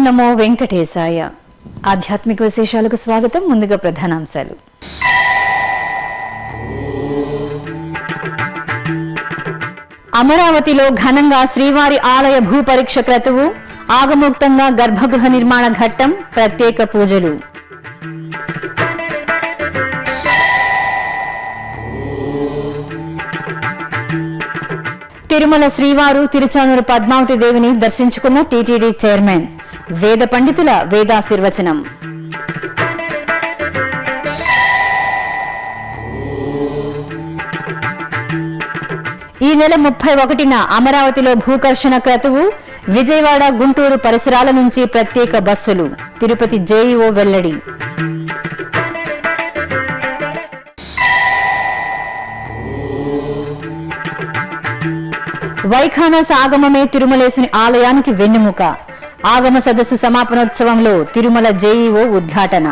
నమో వెంకటేశాయ ఆధ్యాత్మిక విశేషాలకు స్వాగతం ముందుగా ప్రధానాంశాలు అమరావతిలో ఘనంగా శ్రీవారి ఆలయ భూ పరీక్ష క్రతువు ఆగమోక్తంగా గర్భగృహ నిర్మాణ ఘట్టం ప్రత్యేక పూజలు తిరుమల శ్రీవారు తిరుచానూరు పద్మావతి దేవిని దర్శించుకున్న టీటీడీ చైర్మన్ వేద పండితుల వేదాశీర్వచనం ఈ నెల ముప్పై ఒకటిన అమరావతిలో భూకర్షణ క్రతువు విజయవాడ గుంటూరు పరిసరాల నుంచి ప్రత్యేక బస్సులు తిరుపతి జేఈఓ వెల్లడి వైఖానస ఆగమమే తిరుమలేశుని ఆలయానికి వెన్నెముక ఆగమ సదస్సు సమాపనోత్సవంలో తిరుమల జేఈఓ ఉద్ఘాటన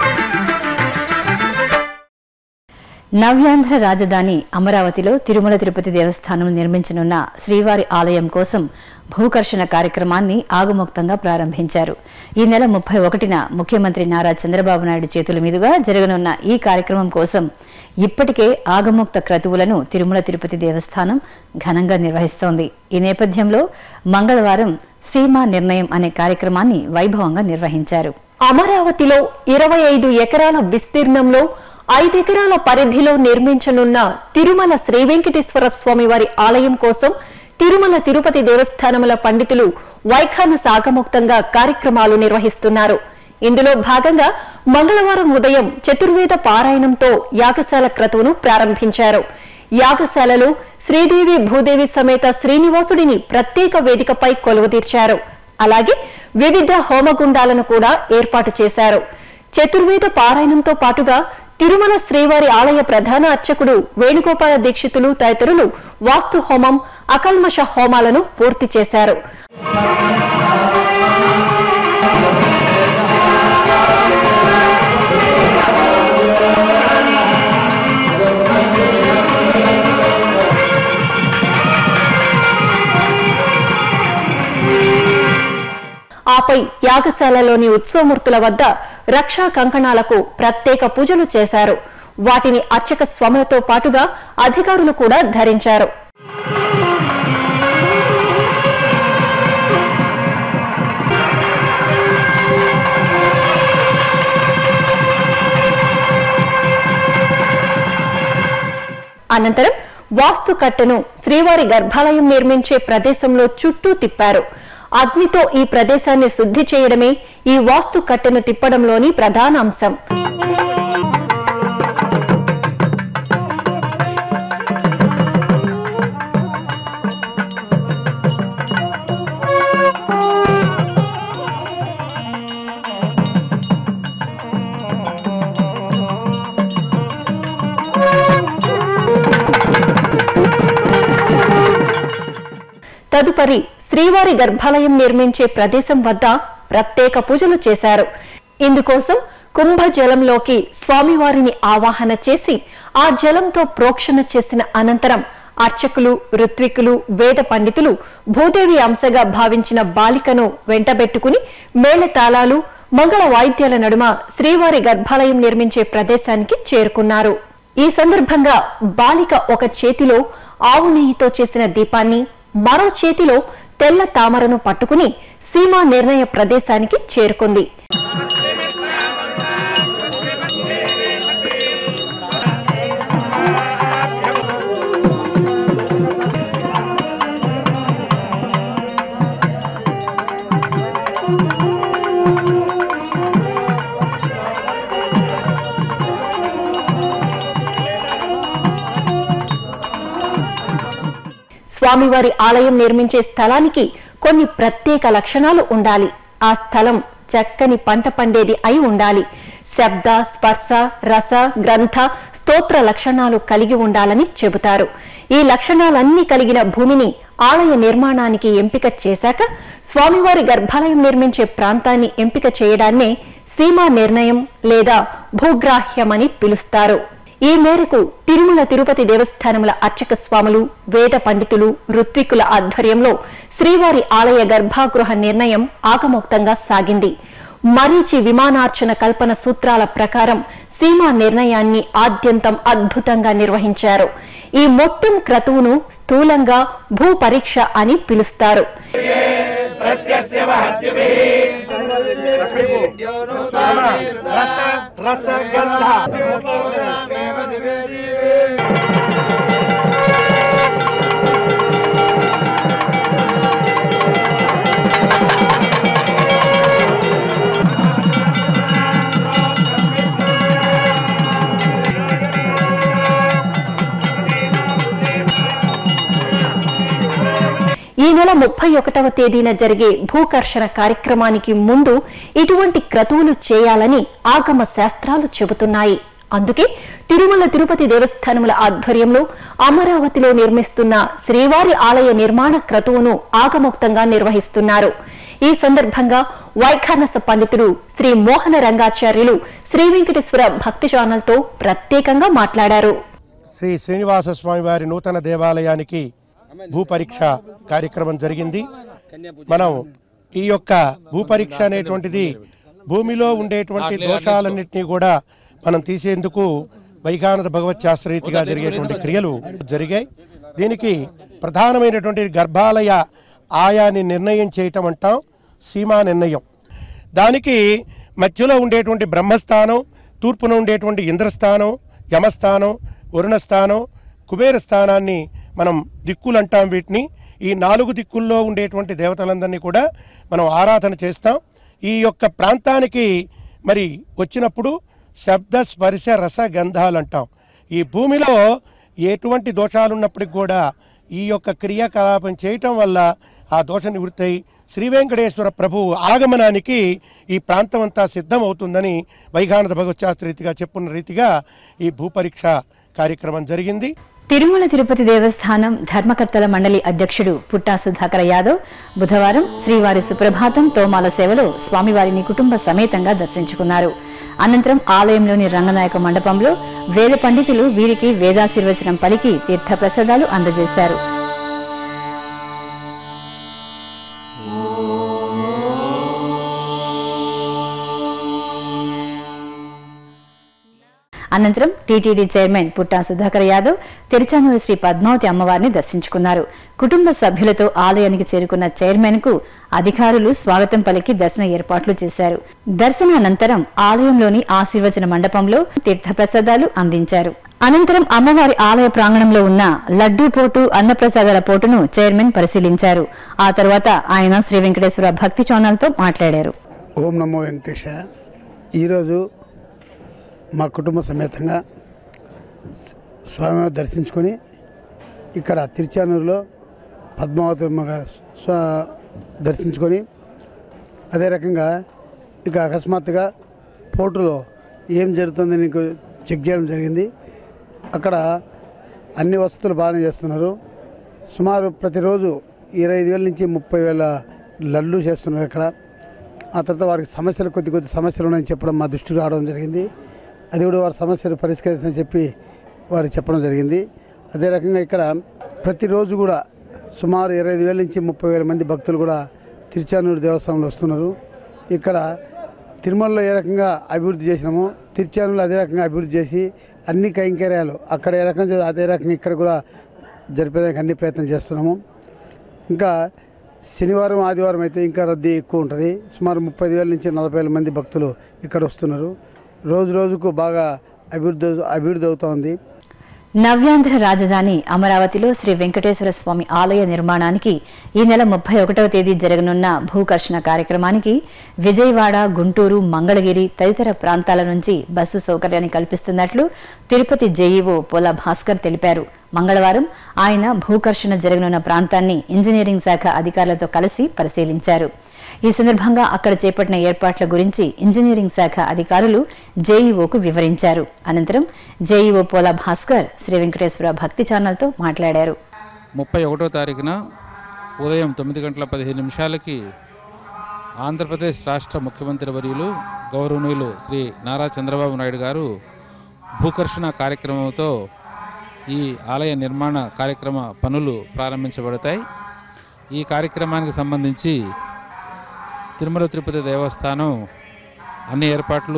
నవ్యాంధ్ర రాజధాని అమరావతిలో తిరుమల తిరుపతి దేవస్థానం నిర్మించనున్న శ్రీవారి ఆలయం కోసం భూకర్షణ కార్యక్రమాన్ని ఆగుముక్తంగా ప్రారంభించారు ఈ నెల ముప్పై ఒకటిన ముఖ్యమంత్రి నారా చంద్రబాబు నాయుడు చేతుల మీదుగా జరగనున్న ఈ కార్యక్రమం కోసం ఇప్పటికే ఆగముక్త క్రతువులను తిరుమల తిరుపతి దేవస్థానం ఘనంగా నిర్వహిస్తోంది ఈ నేపథ్యంలో మంగళవారం సీమా నిర్ణయం అనే కార్యక్రమాన్ని వైభవంగా నిర్వహించారు అమరావతిలో ఇరవై ఐదు ఎకరాల విస్తీర్ణంలో ఐదెకరాల పరిధిలో నిర్మించనున్న తిరుమల శ్రీ వెంకటేశ్వర స్వామి వారి ఆలయం కోసం తిరుమల తిరుపతి దేవస్థానముల పండితులు వైఖాన సాగముక్తంగా కార్యక్రమాలు నిర్వహిస్తున్నారు ఇందులో భాగంగా మంగళవారం ఉదయం చతుర్వేద పారాయణంతో యాగశాల క్రతువును ప్రారంభించారు యాగశాలలో శ్రీదేవి భూదేవి సమేత శ్రీనివాసుడిని ప్రత్యేక వేదికపై కొలువుదీర్చారు అలాగే వివిధ హోమగుండాలను కూడా ఏర్పాటు చేశారు చతుర్వేద పారాయణంతో పాటుగా తిరుమల శ్రీవారి ఆలయ ప్రధాన అర్చకుడు వేణుగోపాల దీక్షితులు తదితరులు వాస్తు హోమం అకల్మష హోమాలను పూర్తి చేశారు ఆపై యాగశాలలోని ఉత్సవమూర్తుల వద్ద రక్షా కంకణాలకు ప్రత్యేక పూజలు చేశారు వాటిని అర్చక స్వాములతో పాటుగా అధికారులు కూడా ధరించారు అనంతరం వాస్తు కట్టను శ్రీవారి గర్భాలయం నిర్మించే ప్రదేశంలో చుట్టూ తిప్పారు అగ్నితో ఈ ప్రదేశాన్ని శుద్ధి చేయడమే ఈ వాస్తు కట్టెను తిప్పడంలోని ప్రధాన అంశం తదుపరి శ్రీవారి గర్భాలయం నిర్మించే ప్రదేశం వద్ద ప్రత్యేక పూజలు చేశారు ఇందుకోసం కుంభ జలంలోకి స్వామివారిని ఆవాహన చేసి ఆ జలంతో ప్రోక్షణ చేసిన అనంతరం అర్చకులు ఋత్వికులు వేద పండితులు భూదేవి అంశగా భావించిన బాలికను వెంటబెట్టుకుని మేళతాళాలు మంగళ వాయిద్యాల నడుమ శ్రీవారి గర్భాలయం నిర్మించే ప్రదేశానికి చేరుకున్నారు ఈ సందర్భంగా బాలిక ఒక చేతిలో ఆవు నెయ్యితో చేసిన దీపాన్ని మరో చేతిలో తెల్ల తామరను పట్టుకుని సీమా నిర్ణయ ప్రదేశానికి చేరుకుంది స్వామివారి ఆలయం నిర్మించే స్థలానికి కొన్ని ప్రత్యేక లక్షణాలు ఉండాలి ఆ స్థలం చక్కని పంట పండేది అయి ఉండాలి శబ్ద స్పర్శ రస గ్రంథ స్తోత్ర లక్షణాలు కలిగి ఉండాలని చెబుతారు ఈ లక్షణాలన్నీ కలిగిన భూమిని ఆలయ నిర్మాణానికి ఎంపిక చేశాక స్వామివారి గర్భాలయం నిర్మించే ప్రాంతాన్ని ఎంపిక చేయడాన్నే సీమా నిర్ణయం లేదా భూగ్రాహ్యమని పిలుస్తారు ఈ మేరకు తిరుమల తిరుపతి దేవస్థానముల అర్చక స్వాములు వేద పండితులు ఋత్వికుల ఆధ్వర్యంలో శ్రీవారి ఆలయ గర్భాగృహ నిర్ణయం ఆగమోక్తంగా సాగింది మరీచి విమానార్చన కల్పన సూత్రాల ప్రకారం సీమా నిర్ణయాన్ని ఆద్యంతం అద్భుతంగా నిర్వహించారు ఈ మొత్తం క్రతువును స్థూలంగా భూ పరీక్ష అని పిలుస్తారు ఈ నెల ముప్పై ఒకటవ తేదీన జరిగే భూకర్షణ కార్యక్రమానికి ముందు ఇటువంటి క్రతువులు చేయాలని ఆగమ శాస్త్రాలు చెబుతున్నాయి అందుకే తిరుమల తిరుపతి దేవస్థానముల ఆధ్వర్యంలో అమరావతిలో నిర్మిస్తున్న శ్రీవారి ఆలయ నిర్మాణ క్రతువును ఆగమోక్తంగా నిర్వహిస్తున్నారు ఈ సందర్భంగా వైఖానస పండితుడు శ్రీ మోహన రంగాచార్యులు శ్రీ వెంకటేశ్వర భక్తి ఛానల్తో ప్రత్యేకంగా మాట్లాడారు శ్రీ శ్రీనివాస స్వామి వారి నూతన దేవాలయానికి భూపరీక్ష కార్యక్రమం జరిగింది మనం ఈ యొక్క భూపరీక్ష అనేటువంటిది భూమిలో ఉండేటువంటి దోషాలన్నింటినీ కూడా మనం తీసేందుకు వైఖానత భగవత్ శాస్త్రరీతిగా జరిగేటువంటి క్రియలు జరిగాయి దీనికి ప్రధానమైనటువంటి గర్భాలయ ఆయాన్ని నిర్ణయం చేయటం అంటాం సీమా నిర్ణయం దానికి మధ్యలో ఉండేటువంటి బ్రహ్మస్థానం తూర్పున ఉండేటువంటి ఇంద్రస్థానం యమస్థానం వరుణస్థానం కుబేర స్థానాన్ని మనం దిక్కులు అంటాం వీటిని ఈ నాలుగు దిక్కుల్లో ఉండేటువంటి దేవతలందరినీ కూడా మనం ఆరాధన చేస్తాం ఈ యొక్క ప్రాంతానికి మరి వచ్చినప్పుడు శబ్ద స్పర్శ రస గంధాలు అంటాం ఈ భూమిలో ఎటువంటి దోషాలు ఉన్నప్పటికి కూడా ఈ యొక్క క్రియాకలాపం చేయటం వల్ల ఆ దోష నివృత్తి అయి శ్రీ వెంకటేశ్వర ప్రభువు ఆగమనానికి ఈ ప్రాంతం అంతా సిద్ధమవుతుందని వైఘానత భగవత్శాస్త్ర రీతిగా చెప్పున్న రీతిగా ఈ భూపరీక్ష కార్యక్రమం జరిగింది తిరుమల తిరుపతి దేవస్థానం ధర్మకర్తల మండలి అధ్యక్షుడు పుట్టా సుధాకర యాదవ్ బుధవారం శ్రీవారి సుప్రభాతం తోమాల సేవలో స్వామివారిని కుటుంబ సమేతంగా దర్శించుకున్నారు అనంతరం ఆలయంలోని రంగనాయక మండపంలో వేద పండితులు వీరికి వేదాశీర్వచనం పలికి తీర్థప్రసాదాలు అందజేశారు అనంతరం టీటీడీ చైర్మన్ పుట్టా సుధాకర్ యాదవ్ తిరుచానూరు శ్రీ పద్మావతి అమ్మవారిని దర్శించుకున్నారు కుటుంబ సభ్యులతో ఆలయానికి చేరుకున్న చైర్మన్ కు అధికారులు స్వాగతం పలికి దర్శన ఏర్పాట్లు చేశారు దర్శనానంతరం ఆలయంలోని ఆశీర్వచన మండపంలో తీర్థప్రసాదాలు అందించారు అనంతరం అమ్మవారి ఆలయ ప్రాంగణంలో ఉన్న లడ్డూ పోటు అన్నప్రసాదాల పోటును చైర్మన్ పరిశీలించారు ఆ తర్వాత ఆయన శ్రీ వెంకటేశ్వర భక్తి ఛానల్తో మాట్లాడారు ఓం నమో వెంకటేశ ఈరోజు మా కుటుంబ సమేతంగా స్వామివారిని దర్శించుకొని ఇక్కడ తిరుచానూరులో పద్మావతి అమ్మ గారు స్వా దర్శించుకొని అదే రకంగా ఇక అకస్మాత్తుగా పోర్టులో ఏం జరుగుతుందని నీకు చెక్ చేయడం జరిగింది అక్కడ అన్ని వసతులు బాగానే చేస్తున్నారు సుమారు ప్రతిరోజు ఇరవై ఐదు వేల నుంచి ముప్పై వేల లడ్లు చేస్తున్నారు ఇక్కడ ఆ తర్వాత వారికి సమస్యలు కొద్ది కొద్ది సమస్యలు ఉన్నాయని చెప్పడం మా దృష్టికి రావడం జరిగింది అది కూడా వారి సమస్యలు పరిష్కరించని చెప్పి వారు చెప్పడం జరిగింది అదే రకంగా ఇక్కడ ప్రతిరోజు కూడా సుమారు ఇరవై ఐదు వేల నుంచి ముప్పై వేల మంది భక్తులు కూడా తిరుచానూరు దేవస్థానంలో వస్తున్నారు ఇక్కడ తిరుమలలో ఏ రకంగా అభివృద్ధి చేసినామో తిరుచానూరులో అదే రకంగా అభివృద్ధి చేసి అన్ని కైంకర్యాలు అక్కడ ఏ రకంగా చేయాలో అదే రకంగా ఇక్కడ కూడా జరిపేదానికి అన్ని ప్రయత్నం చేస్తున్నాము ఇంకా శనివారం ఆదివారం అయితే ఇంకా రద్దీ ఎక్కువ ఉంటుంది సుమారు ముప్పై వేల నుంచి నలభై వేల మంది భక్తులు ఇక్కడ వస్తున్నారు రోజు రోజుకు బాగా అభివృద్ధి అభివృద్ధి అవుతూ ఉంది నవ్యాంధ్ర రాజధాని అమరావతిలో శ్రీ వెంకటేశ్వర స్వామి ఆలయ నిర్మాణానికి ఈ నెల ముప్పై ఒకటవ తేదీ జరగనున్న భూకర్షణ కార్యక్రమానికి విజయవాడ గుంటూరు మంగళగిరి తదితర ప్రాంతాల నుంచి బస్సు సౌకర్యాన్ని కల్పిస్తున్నట్లు తిరుపతి జేఈఓ పోలా భాస్కర్ తెలిపారు మంగళవారం ఆయన భూకర్షణ జరగనున్న ప్రాంతాన్ని ఇంజనీరింగ్ శాఖ అధికారులతో కలిసి పరిశీలించారు ఈ సందర్భంగా అక్కడ చేపట్టిన ఏర్పాట్ల గురించి ఇంజనీరింగ్ శాఖ అధికారులు జేఈఓకు వివరించారు అనంతరం జేఈఓ పోలా భాస్కర్ శ్రీ వెంకటేశ్వర భక్తి ఛానల్తో మాట్లాడారు ముప్పై ఒకటో తారీఖున ఉదయం తొమ్మిది గంటల పదిహేను నిమిషాలకి ఆంధ్రప్రదేశ్ రాష్ట్ర ముఖ్యమంత్రి వర్యులు గౌరవనీయులు శ్రీ నారా చంద్రబాబు నాయుడు గారు భూకర్షణ కార్యక్రమంతో ఈ ఆలయ నిర్మాణ కార్యక్రమ పనులు ప్రారంభించబడతాయి ఈ కార్యక్రమానికి సంబంధించి తిరుమల తిరుపతి దేవస్థానం అన్ని ఏర్పాట్లు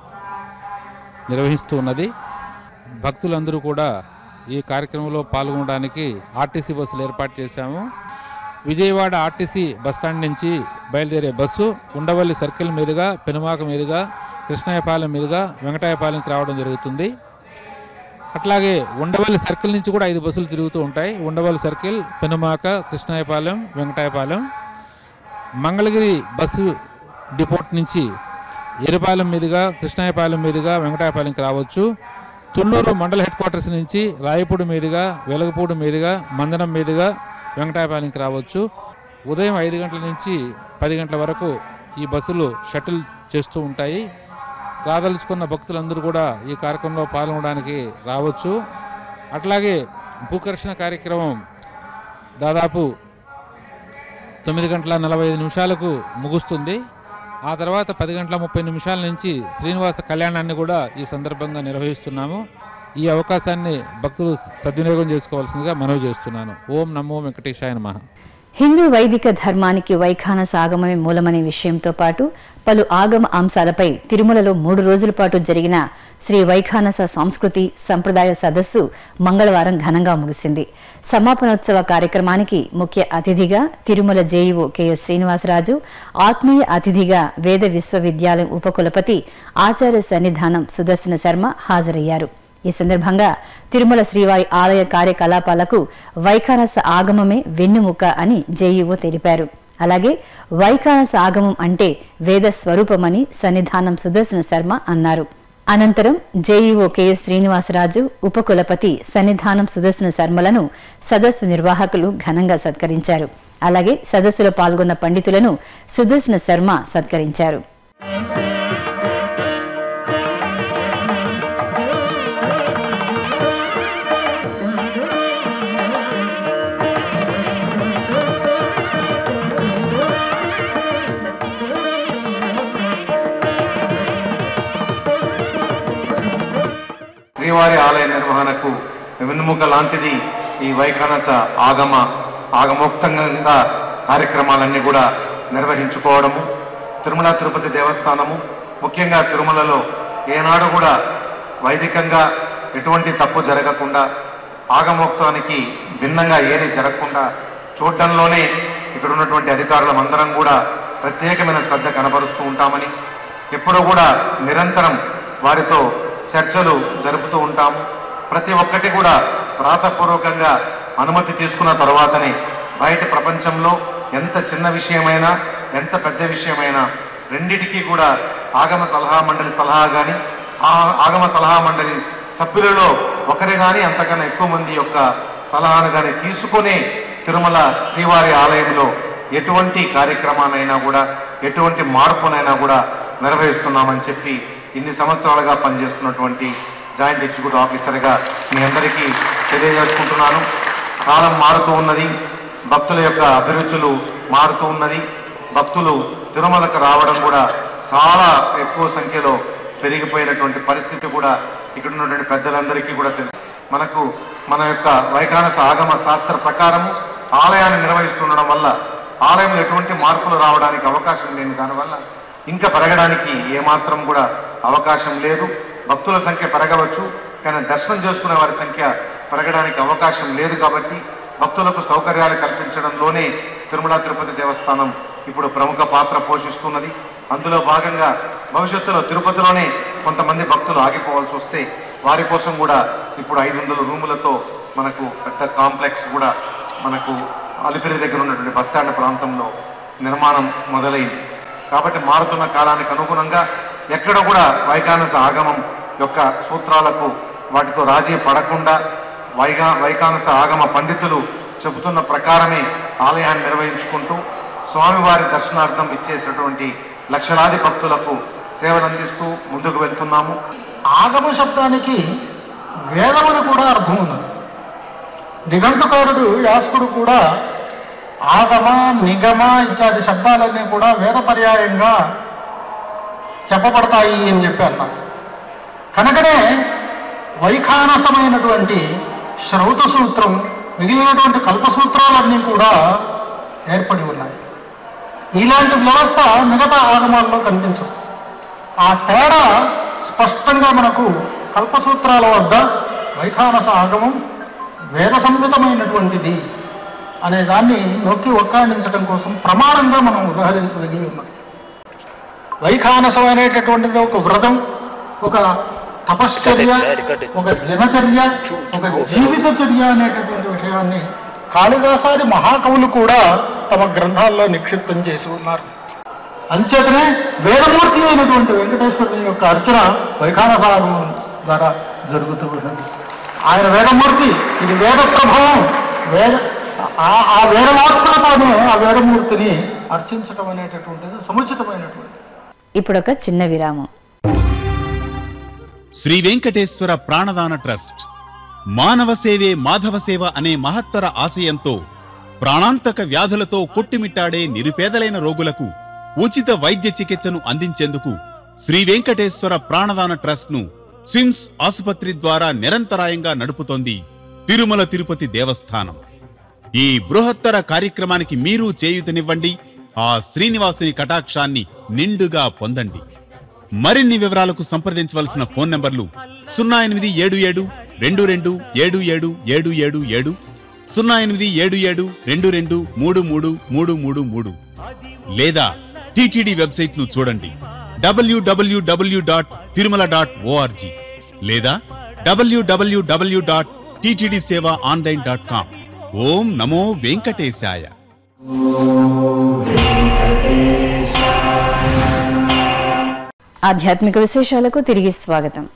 నిర్వహిస్తూ ఉన్నది భక్తులందరూ కూడా ఈ కార్యక్రమంలో పాల్గొనడానికి ఆర్టీసీ బస్సులు ఏర్పాటు చేశాము విజయవాడ ఆర్టీసీ బస్టాండ్ నుంచి బయలుదేరే బస్సు ఉండవల్లి సర్కిల్ మీదుగా పెనుమాక మీదుగా కృష్ణాయపాలెం మీదుగా వెంకటాయపాలెంకి రావడం జరుగుతుంది అట్లాగే ఉండవల్లి సర్కిల్ నుంచి కూడా ఐదు బస్సులు తిరుగుతూ ఉంటాయి Undavalli circle Penumaka Krishnayapalem Venkatayapalem Mangalagiri bus depot నుంచి ఎరుపాలెం మీదుగా కృష్ణాయపాలెం మీదుగా వెంకటాయపాలెంకి రావచ్చు తుళ్ళూరు మండల హెడ్ క్వార్టర్స్ నుంచి రాయపూడి మీదుగా వెలగపూడి మీదుగా మందనం మీదుగా వెంకటాయపాలెంకి రావచ్చు ఉదయం ఐదు గంటల నుంచి పది గంటల వరకు ఈ బస్సులు షటిల్ చేస్తూ ఉంటాయి రాదలుచుకున్న భక్తులందరూ కూడా ఈ కార్యక్రమంలో పాల్గొనడానికి రావచ్చు అట్లాగే భూకర్షణ కార్యక్రమం దాదాపు తొమ్మిది గంటల నలభై ఐదు నిమిషాలకు ముగుస్తుంది ఆ తర్వాత పది గంటల ముప్పై నిమిషాల నుంచి శ్రీనివాస కళ్యాణాన్ని కూడా ఈ సందర్భంగా నిర్వహిస్తున్నాము ఈ అవకాశాన్ని భక్తులు సద్వినియోగం చేసుకోవాల్సిందిగా మనవి చేస్తున్నాను ఓం నమో వెంకటేశాయ నమః హిందూ వైదిక ధర్మానికి వైఖానస ఆగమమే మూలమనే విషయంతో పాటు పలు ఆగమ అంశాలపై తిరుమలలో మూడు రోజుల పాటు జరిగిన శ్రీ వైఖానస సంస్కృతి సంప్రదాయ సదస్సు మంగళవారం ఘనంగా ముగిసింది సమాపనోత్సవ కార్యక్రమానికి ముఖ్య అతిథిగా తిరుమల జేఈఓ కెఎస్ శ్రీనివాసరాజు ఆత్మీయ అతిథిగా వేద విశ్వవిద్యాలయం ఉపకులపతి ఆచార్య సన్నిధానం సుదర్శన శర్మ హాజరయ్యారు ఈ సందర్భంగా తిరుమల శ్రీవారి ఆలయ కార్యకలాపాలకు వైఖానస ఆగమమే వెన్నెముక అని జేఈఓ తెలిపారు అలాగే వైఖానస ఆగమం అంటే వేద స్వరూపమని సన్నిధానం సుదర్శన శర్మ అన్నారు అనంతరం జేఈఓ కెఎస్ శ్రీనివాసరాజు ఉపకులపతి సన్నిధానం సుదర్శన శర్మలను సదస్సు నిర్వాహకులు ఘనంగా సత్కరించారు అలాగే సదస్సులో పాల్గొన్న పండితులను సుదర్శన శర్మ సత్కరించారు శ్రీవారి ఆలయ నిర్వహణకు వెన్నుముక లాంటిది ఈ వైఖానస ఆగమ ఆగమోక్తంగా కార్యక్రమాలన్నీ కూడా నిర్వహించుకోవడము తిరుమల తిరుపతి దేవస్థానము ముఖ్యంగా తిరుమలలో ఏనాడు కూడా వైదికంగా ఎటువంటి తప్పు జరగకుండా ఆగమోక్తానికి భిన్నంగా ఏది జరగకుండా చూడడంలోనే ఇక్కడ ఉన్నటువంటి అధికారులం అందరం కూడా ప్రత్యేకమైన శ్రద్ధ కనబరుస్తూ ఉంటామని ఎప్పుడూ కూడా నిరంతరం వారితో చర్చలు జరుపుతూ ఉంటాము ప్రతి ఒక్కటి కూడా ప్రాతపూర్వకంగా అనుమతి తీసుకున్న తర్వాతనే బయట ప్రపంచంలో ఎంత చిన్న విషయమైనా ఎంత పెద్ద విషయమైనా రెండిటికి కూడా ఆగమ సలహా మండలి సలహా కానీ ఆ ఆగమ సలహా మండలి సభ్యులలో ఒకరే కానీ అంతకన్నా ఎక్కువ మంది యొక్క సలహాను కానీ తీసుకునే తిరుమల శ్రీవారి ఆలయంలో ఎటువంటి కార్యక్రమానైనా కూడా ఎటువంటి మార్పునైనా కూడా నిర్వహిస్తున్నామని చెప్పి ఇన్ని సంవత్సరాలుగా పనిచేస్తున్నటువంటి జాయింట్ ఎగ్జిక్యూటివ్ ఆఫీసర్గా మీ అందరికీ తెలియజేసుకుంటున్నాను కాలం మారుతూ ఉన్నది భక్తుల యొక్క అభిరుచులు మారుతూ ఉన్నది భక్తులు తిరుమలకు రావడం కూడా చాలా ఎక్కువ సంఖ్యలో పెరిగిపోయినటువంటి పరిస్థితి కూడా ఇక్కడ ఉన్నటువంటి పెద్దలందరికీ కూడా తెలుసు మనకు మన యొక్క వైఖానస ఆగమ శాస్త్ర ప్రకారము ఆలయాన్ని నిర్వహిస్తుండడం వల్ల ఆలయంలో ఎటువంటి మార్పులు రావడానికి అవకాశం లేని దానివల్ల ఇంకా పెరగడానికి ఏమాత్రం కూడా అవకాశం లేదు భక్తుల సంఖ్య పెరగవచ్చు కానీ దర్శనం చేసుకునే వారి సంఖ్య పెరగడానికి అవకాశం లేదు కాబట్టి భక్తులకు సౌకర్యాలు కల్పించడంలోనే తిరుమల తిరుపతి దేవస్థానం ఇప్పుడు ప్రముఖ పాత్ర పోషిస్తున్నది అందులో భాగంగా భవిష్యత్తులో తిరుపతిలోనే కొంతమంది భక్తులు ఆగిపోవాల్సి వస్తే వారి కోసం కూడా ఇప్పుడు ఐదు వందల రూములతో మనకు పెద్ద కాంప్లెక్స్ కూడా మనకు అలిపిరి దగ్గర ఉన్నటువంటి బస్టాండ్ ప్రాంతంలో నిర్మాణం మొదలైంది కాబట్టి మారుతున్న కాలానికి అనుగుణంగా ఎక్కడ కూడా వైకానస ఆగమం యొక్క సూత్రాలకు వాటితో రాజీ పడకుండా వైగా వైకానస ఆగమ పండితులు చెబుతున్న ప్రకారమే ఆలయాన్ని నిర్వహించుకుంటూ స్వామివారి దర్శనార్థం ఇచ్చేసినటువంటి లక్షలాది భక్తులకు సేవలు అందిస్తూ ముందుకు వెళ్తున్నాము ఆగమ శబ్దానికి వేదమని కూడా అర్థం ఉన్నది నిఘంటుకారుడు యాస్కుడు కూడా ఆగమ నిగమ ఇత్యాది శబ్దాలన్నీ కూడా వేద పర్యాయంగా చెప్పబడతాయి అని చెప్పి అన్నారు కనుకనే వైఖానసమైనటువంటి శ్రౌత సూత్రం మిగిలినటువంటి కల్పసూత్రాలన్నీ కూడా ఏర్పడి ఉన్నాయి ఇలాంటి వ్యవస్థ మిగతా ఆగమాల్లో కనిపించదు ఆ తేడా స్పష్టంగా మనకు కల్పసూత్రాల వద్ద వైఖానస ఆగమం వేద సంహితమైనటువంటిది అనే దాన్ని నొక్కి ఒక్కాడించడం కోసం ప్రమాణంగా మనం ఉదాహరించదగినవి ఉన్నది వైఖానసం అనేటటువంటిది ఒక వ్రతం ఒక తపశ్చర్య ఒక దినచర్య ఒక జీవిత చర్య అనేటటువంటి విషయాన్ని కాళిదాసాది మహాకవులు కూడా తమ గ్రంథాల్లో నిక్షిప్తం చేసి ఉన్నారు అంచేతనే వేదమూర్తి అయినటువంటి వెంకటేశ్వరుని యొక్క అర్చన వైఖానసారం ద్వారా జరుగుతూ ఉన్నది ఆయన వేదమూర్తి ఇది వేద ప్రభావం వేద ఆ- ఆ వేదమాత్రతోనే ఆ వేదమూర్తిని అర్చించటం అనేటటువంటిది సముచితమైనటువంటి ఇప్పుడొక చిన్న విరామం శ్రీ వెంకటేశ్వర ప్రాణదాన ట్రస్ట్ మానవ సేవే మాధవ సేవ అనే మహత్తర ఆశయంతో ప్రాణాంతక వ్యాధులతో కొట్టుమిట్టాడే నిరుపేదలైన రోగులకు ఉచిత వైద్య చికిత్సను అందించేందుకు శ్రీ వెంకటేశ్వర ప్రాణదాన ట్రస్ట్ ను స్విమ్స్ ఆసుపత్రి ద్వారా నిరంతరాయంగా నడుపుతోంది తిరుమల తిరుపతి దేవస్థానం ఈ బృహత్తర కార్యక్రమానికి మీరు చేయూతనివ్వండి ఆ శ్రీనివాసుని కటాక్షాన్ని నిండుగా పొందండి మరిన్ని వివరాలకు సంప్రదించవలసిన ఫోన్ నంబర్లు సున్నా ఎనిమిది ఏడు ఏడు రెండు రెండు ఏడు ఏడు ఏడు ఏడు ఏడు సున్నా ఎనిమిది ఏడు ఏడు రెండు రెండు మూడు మూడు మూడు మూడు మూడు లేదా టిటిడి వెబ్సైట్ ను చూడండి డబ్ల్యూడబ్ల్యూడబ్ల్యూ డాట్ తిరుమల డాట్ ఓఆర్జీ లేదా డబ్ల్యూడబ్ల్యూడబ్ల్యూ dot TTD seva online dot com ఓం నమో వెంకటేశాయ ఆధ్యాత్మిక విశేషాలకు తిరిగి స్వాగతం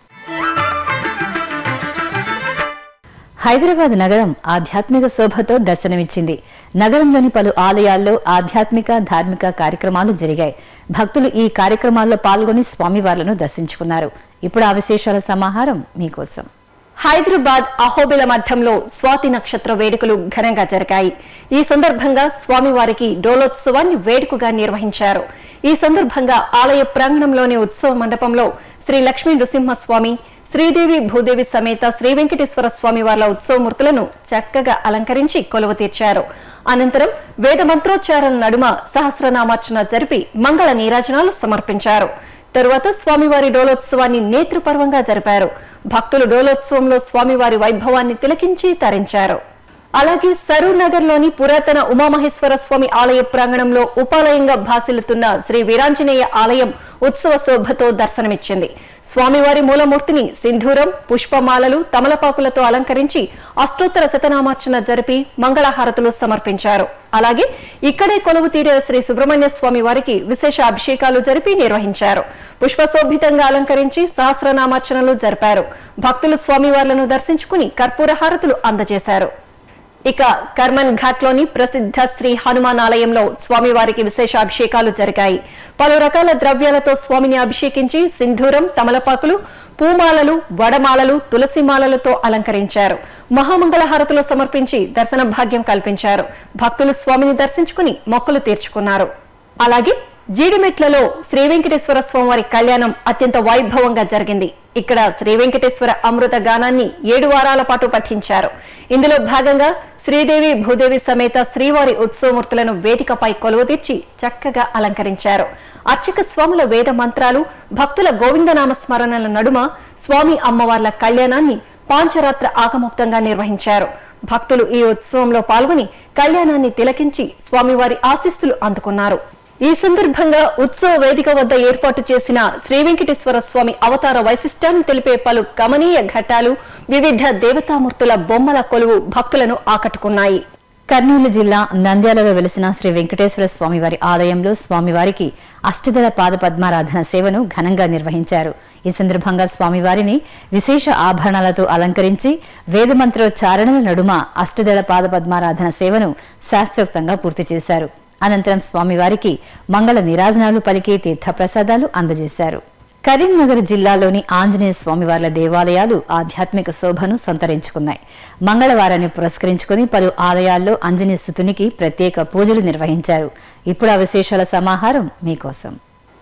హైదరాబాద్ నగరం ఆధ్యాత్మిక శోభతో దర్శనమిచ్చింది నగరంలోని పలు ఆలయాల్లో ఆధ్యాత్మిక ధార్మిక కార్యక్రమాలు జరిగాయి భక్తులు ఈ కార్యక్రమాల్లో పాల్గొని స్వామివార్లను దర్శించుకున్నారు ఇప్పుడు ఆ విశేషాల సమాహారం మీకోసం హైదరాబాద్ అహోబిల మఠంలో స్వాతి నక్షత్ర వేడుకలు ఘనంగా జరిగాయి ఈ సందర్భంగా స్వామివారికి డోలోత్సవాన్ని వేడుకగా నిర్వహించారు ఈ సందర్భంగా ఆలయ ప్రాంగణంలోని ఉత్సవ మండపంలో శ్రీ లక్ష్మీ నృసింహస్వామి శ్రీదేవి భూదేవి సమేత శ్రీ వెంకటేశ్వర స్వామి వార్ల ఉత్సవమూర్తులను చక్కగా అలంకరించి కొలువు తీర్చారు అనంతరం వేద మంత్రోచ్చారణ నడుమ సహస్రనామార్చన జరిపి మంగళ నీరాజనాలు సమర్పించారు తరువాత స్వామివారి డోలోత్సవాన్ని నేత్రపర్వంగా జరిపారు భక్తులు డోలోత్సవంలో స్వామివారి వైభవాన్ని తిలకించి తరించారు అలాగే సరూర్ నగర్ లోని పురాతన ఉమామహేశ్వర స్వామి ఆలయ ప్రాంగణంలో ఉపాలయంగా భాసిల్లుతున్న శ్రీ వీరాంజనేయ ఆలయం ఉత్సవ శోభతో దర్శనమిచ్చింది స్వామివారి మూలమూర్తిని సింధూరం పుష్పమాలలు తమలపాకులతో అలంకరించి అష్టోత్తర శతనామార్చన జరిపి మంగళహారతులు సమర్పించారు అలాగే ఇక్కడే కొలువు తీరే శ్రీ సుబ్రహ్మణ్య స్వామి వారికి విశేష అభిషేకాలు జరిపి నిర్వహించారు పుష్పశోభితంగా అలంకరించి సహస్రనామార్చనలు జరిపారు భక్తులు స్వామివార్లను దర్శించుకుని కర్పూర హారతులు అందజేశారు ఇక కర్మన్ ఘాట్ లోని ప్రసిద్ధ శ్రీ హనుమాన్ ఆలయంలో స్వామివారికి విశేష అభిషేకాలు జరిగాయి పలు రకాల ద్రవ్యాలతో స్వామిని అభిషేకించి సింధూరం తమలపాకులు పూమాలలు వడమాలలు తులసిమాలలతో అలంకరించారు మహామంగళ హారతులు సమర్పించి దర్శన భాగ్యం కల్పించారు భక్తులు స్వామిని దర్శించుకుని మొక్కులు తీర్చుకున్నారు అలాగే జీడిమెట్లలో శ్రీ వెంకటేశ్వర స్వామివారి కళ్యాణం అత్యంత వైభవంగా జరిగింది ఇక్కడ శ్రీ వెంకటేశ్వర అమృత గానాన్ని ఏడు వారాల పాటు పఠించారు ఇందులో భాగంగా శ్రీదేవి భూదేవి సమేత శ్రీవారి ఉత్సవమూర్తులను వేదికపై కొలువు తీర్చి చక్కగా అలంకరించారు అర్చక స్వాముల వేద మంత్రాలు భక్తుల గోవిందనామ స్మరణల నడుమ స్వామి అమ్మవార్ల కళ్యాణాన్ని పాంచరాత్ర ఆగముక్తంగా నిర్వహించారు భక్తులు ఈ ఉత్సవంలో పాల్గొని కళ్యాణాన్ని తిలకించి స్వామివారి ఆశీస్సులు అందుకున్నారు ఈ సందర్భంగా ఉత్సవ వేదిక వద్ద ఏర్పాటు చేసిన శ్రీ వెంకటేశ్వర స్వామి అవతార వైశిష్టాన్ని తెలిపే పలు గమనీయ ఘట్టాలు వివిధ దేవతామూర్తుల బొమ్మల కొలువు భక్తులను ఆకట్టుకున్నాయి కర్నూలు జిల్లా నంద్యాలలో వెలిసిన శ్రీ వెంకటేశ్వర స్వామివారి ఆలయంలో స్వామివారికి అష్టదళ పాద పద్మారాధన సేవను ఘనంగా నిర్వహించారు ఈ సందర్భంగా స్వామివారిని విశేష ఆభరణాలతో అలంకరించి వేదమంత్రోచ్చారణల నడుమ అష్టదళ పాద పద్మారాధన సేవను శాస్త్రోక్తంగా పూర్తి చేశారు అనంతరం స్వామివారికి మంగళ నిరాజనాలు పలికి తీర్థప్రసాదాలు అందజేశారు కరీంనగర్ జిల్లాలోని ఆంజనేయ స్వామివార్ల దేవాలయాలు ఆధ్యాత్మిక శోభను సంతరించుకున్నాయి మంగళవారాన్ని పురస్కరించుకుని పలు ఆలయాల్లో ఆంజనేయ స్థుతునికి ప్రత్యేక పూజలు నిర్వహించారు ఇప్పుడు ఆ విశేషాల సమాహారం మీకోసం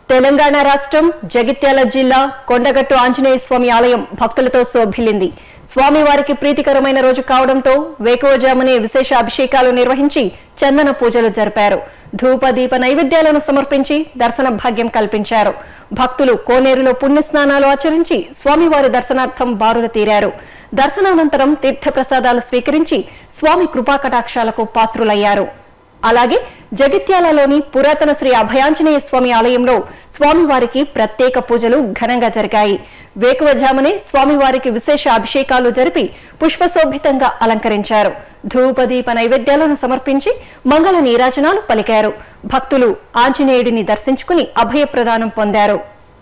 తెలంగాణ రాష్ట్రం జగిత్యాల జిల్లా కొండగట్టు ఆంజనేయ స్వామి ఆలయం భక్తులతో శోభిల్లింది స్వామివారికి ప్రీతికరమైన రోజు కావడంతో వేకువజామునే విశేష అభిషేకాలు నిర్వహించి చందన పూజలు జరిపారు ధూప దీప నైవేద్యాలను సమర్పించి దర్శన భాగ్యం కల్పించారు భక్తులు కోనేరులో పుణ్యస్నానాలు ఆచరించి స్వామివారి దర్శనార్థం బారులు తీరారు దర్శనానంతరం తీర్థప్రసాదాలు స్వీకరించి స్వామి కృపాకటాక్షాలకు పాత్రులయ్యారు అలాగే జగిత్యాలలోని పురాతన శ్రీ అభయాంజనేయ స్వామి ఆలయంలో స్వామివారికి ప్రత్యేక పూజలు ఘనంగా జరిగాయి వేకువజామునే స్వామివారికి విశేష అభిషేకాలు జరిపి పుష్పశోభితంగా అలంకరించారు ధూపదీప నైవేద్యాలను సమర్పించి మంగళ నీరాజనాలు పలికారు భక్తులు ఆంజనేయుడిని దర్శించుకుని అభయ ప్రదానం పొందారు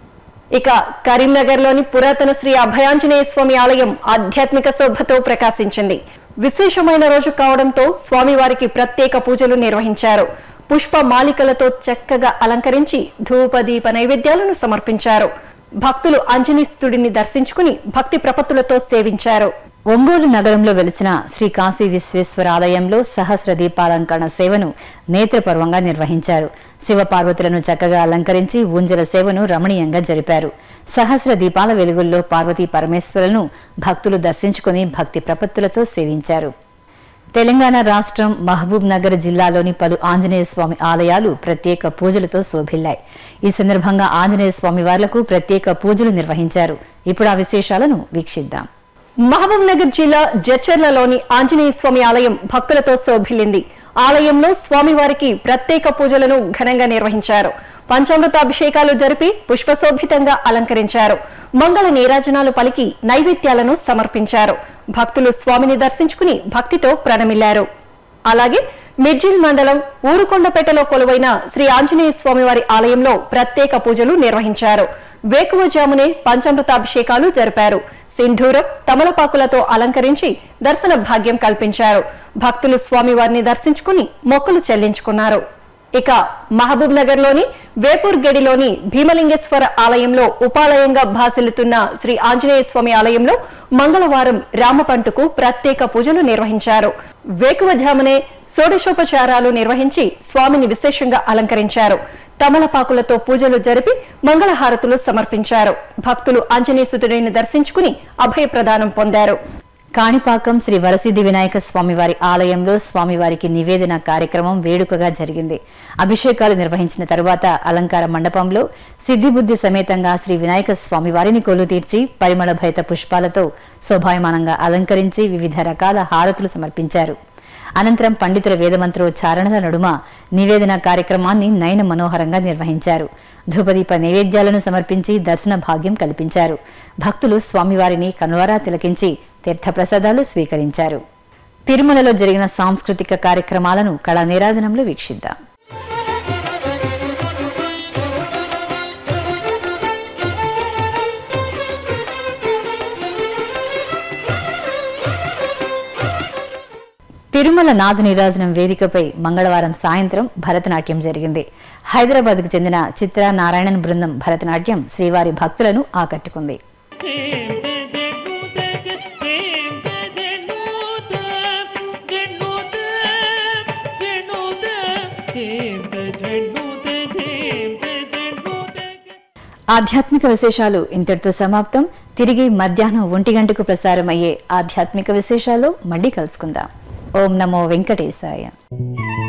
ఇక కరీంనగర్లోని పురాతన శ్రీ అభయాంజనేయ స్వామి ఆలయం ఆధ్యాత్మిక శోభతో ప్రకాశించింది విశేషమైన రోజు కావడంతో స్వామివారికి ప్రత్యేక పూజలు నిర్వహించారు పుష్ప మాలికలతో చక్కగా అలంకరించి ధూపదీప నైవేద్యాలను సమర్పించారు భక్తులు ఆంజనేయుస్తుడిని దర్శించుకుని భక్తి ప్రపత్తులతో సేవించారు ఒంగోలు నగరంలో వెలిసిన శ్రీ కాశీ విశ్వేశ్వర ఆలయంలో సహస్ర దీపాలంకరణ సేవను నేత్రపర్వంగా నిర్వహించారు శివపార్వతులను చక్కగా అలంకరించి ఊంజల సేవను రమణీయంగా జరిపారు సహస్ర దీపాల వెలుగుల్లో పార్వతీ పరమేశ్వరులను భక్తులు దర్శించుకుని భక్తి ప్రపత్తులతో సేవించారు తెలంగాణ రాష్ట్రం మహబూబ్ నగర్ జిల్లాలోని పలు ఆంజనేయ స్వామి ఆలయాలు ప్రత్యేక పూజలతో శోభిల్లాయి ఈ సందర్భంగా ఆంజనేయ స్వామి వార్లకు ప్రత్యేక పూజలు నిర్వహించారు ఇప్పుడు ఆ విశేషాలను వీక్షిద్దాం మహబూబ్ నగర్ జిల్లా జడ్చర్లలోని ఆంజనేయ స్వామి ఆలయం భక్తులతో శోభిల్లింది ఆలయంలో స్వామివారికి ప్రత్యేక పూజలను ఘనంగా నిర్వహించారు పంచామృతాభిషేకాలు జరిపి పుష్పశోభితంగా అలంకరించారు మంగళ నీరాజనాలు పలికి నైవేద్యాలను సమర్పించారు భక్తులు స్వామిని దర్శించుకుని భక్తితో ప్రణమిల్లారు అలాగే మిర్జిల్ మండలం ఊరుకొండపేటలో కొలువైన శ్రీ ఆంజనేయ స్వామివారి ఆలయంలో ప్రత్యేక పూజలు నిర్వహించారు వేకువజామునే పంచామృతాభిషేకాలు జరిపారు సింధూరం తమలపాకులతో అలంకరించి దర్శన భాగ్యం కల్పించారు భక్తులు స్వామివారిని దర్శించుకుని మొక్కులు చెల్లించుకున్నారు ఇక మహబూబ్ నగర్ లోని వేపూర్ గడిలోని భీమలింగేశ్వర ఆలయంలో ఉపాలయంగా భాసిల్లుతున్న శ్రీ ఆంజనేయ స్వామి ఆలయంలో మంగళవారం రామపంటుకు ప్రత్యేక పూజలు నిర్వహించారు వేకువజామునే షోడశోపచారాలు నిర్వహించి స్వామిని విశేషంగా అలంకరించారు తమలపాకులతో పూజలు జరిపి మంగళహారతులు సమర్పించారు భక్తులు ఆంజనేయసుతుడిని దర్శించుకుని అభయ ప్రదానం పొందారు కాణిపాకం శ్రీ వరసిద్ధి వినాయక స్వామివారి ఆలయంలో స్వామివారికి నివేదన కార్యక్రమం వేడుకగా జరిగింది అభిషేకాలు నిర్వహించిన తరువాత అలంకార మండపంలో సిద్ధిబుద్ధి సమేతంగా శ్రీ వినాయక స్వామివారిని కొలు తీర్చి పరిమళ భైత పుష్పాలతో శోభాయమానంగా అలంకరించి వివిధ రకాల హారతులు సమర్పించారు అనంతరం పండితుల వేదమంత్రోచ్చారణల నడుమ నివేదన కార్యక్రమాన్ని నయన మనోహరంగా నిర్వహించారు ధూపదీప నైవేద్యాలను సమర్పించి దర్శన భాగ్యం కల్పించారు భక్తులు స్వామివారిని కనువరా తిలకించి తీర్థప్రసాదాలు స్వీకరించారు తిరుమలలో జరిగిన సాంస్కృతిక కార్యక్రమాలను కళా నీరాజనంలో వీక్షిద్దాం తిరుమల నాద నీరాజనం వేదికపై మంగళవారం సాయంత్రం భరతనాట్యం జరిగింది హైదరాబాద్కు చెందిన చిత్ర నారాయణన్ బృందం భరతనాట్యం శ్రీవారి భక్తులను ఆకట్టుకుంది ఆధ్యాత్మిక విశేషాలు ఇంతటితో సమాప్తం తిరిగి మధ్యాహ్నం ఒంటి గంటకు ప్రసారమయ్యే ఆధ్యాత్మిక విశేషాలు మళ్ళీ కలుసుకుందాం ఓం నమో వెంకటేశాయ